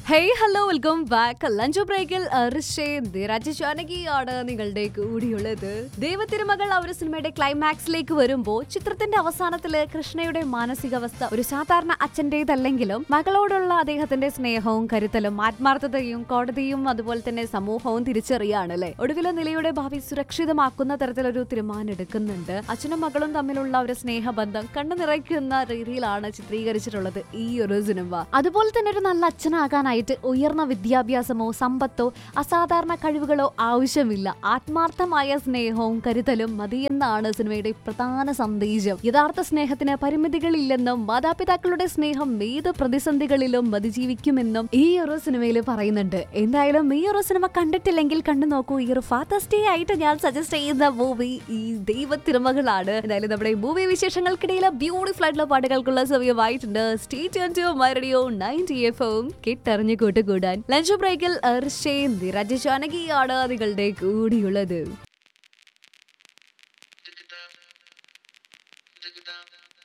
hey hello welcome back lunch ബ്രേക്കിൽ രാജശാനകിയാണ് നിങ്ങളുടെ കൂടിയുള്ളത് ദൈവത്തിരുമകൾ ആ ഒരു സിനിമയുടെ ക്ലൈമാക്സിലേക്ക് വരുമ്പോൾ ചിത്രത്തിന്റെ അവസാനത്തില് കൃഷ്ണയുടെ മാനസികാവസ്ഥ ഒരു സാധാരണ അച്ഛന്റേതല്ലെങ്കിലും മകളോടുള്ള അദ്ദേഹത്തിന്റെ സ്നേഹവും കരുതലും ആത്മാർത്ഥതയും കോടതിയും അതുപോലെ തന്നെ സമൂഹവും തിരിച്ചറിയാണ് അല്ലെ ഒടുവിലെ നിലയുടെ ഭാവി സുരക്ഷിതമാക്കുന്ന തരത്തിലൊരു തീരുമാനം എടുക്കുന്നുണ്ട് അച്ഛനും മകളും തമ്മിലുള്ള ഒരു സ്നേഹബന്ധം കണ്ണു നിറയ്ക്കുന്ന രീതിയിലാണ് ചിത്രീകരിച്ചിട്ടുള്ളത് ഈ ഒരു സിനിമ അതുപോലെ തന്നെ ഒരു നല്ല അച്ഛനാകാനായിട്ട് ഉയർന്ന വിദ്യാഭ്യാസമോ സമ്പത്തോ അസാധാരണ കഴിവുകളോ ആവശ്യമില്ല ആത്മാർത്ഥമായ സ്നേഹവും കരുതലും മതിയെന്നാണ് സിനിമയുടെ പ്രധാന സന്ദേശം യഥാർത്ഥ സ്നേഹത്തിന് പരിമിതികളില്ലെന്നും മാതാപിതാക്കളുടെ സ്നേഹം ഏത് പ്രതിസന്ധികളിലും അതിജീവിക്കുമെന്നും ഈ ഒരു സിനിമയിൽ പറയുന്നുണ്ട് എന്തായാലും ഈ ഒരു സിനിമ കണ്ടിട്ടില്ലെങ്കിൽ കണ്ടു നോക്കൂ ഈ ഒരു ഫാദേഴ്സ് ഡേ ആയിട്ട് ഞാൻ സജസ്റ്റ് ചെയ്യുന്ന മൂവി ഈ ദൈവത്തിരുമകളാണ് എന്തായാലും നമ്മുടെ മൂവി വിശേഷങ്ങൾക്കിടയിൽ ബ്യൂട്ടിഫുൾ ആയിട്ടുള്ള പാട്ടുകൾക്കുള്ള സമയമായിട്ടുണ്ട് stay tune to my radio ninety എഫും കിട്ടറിഞ്ഞു കൂട്ടുകൂടാൻ ലഞ്ച് ബ്രേക്കിൽ അർഷയും രജശാനകിയാണ് നിങ്ങളുടെ കൂടിയുള്ളത്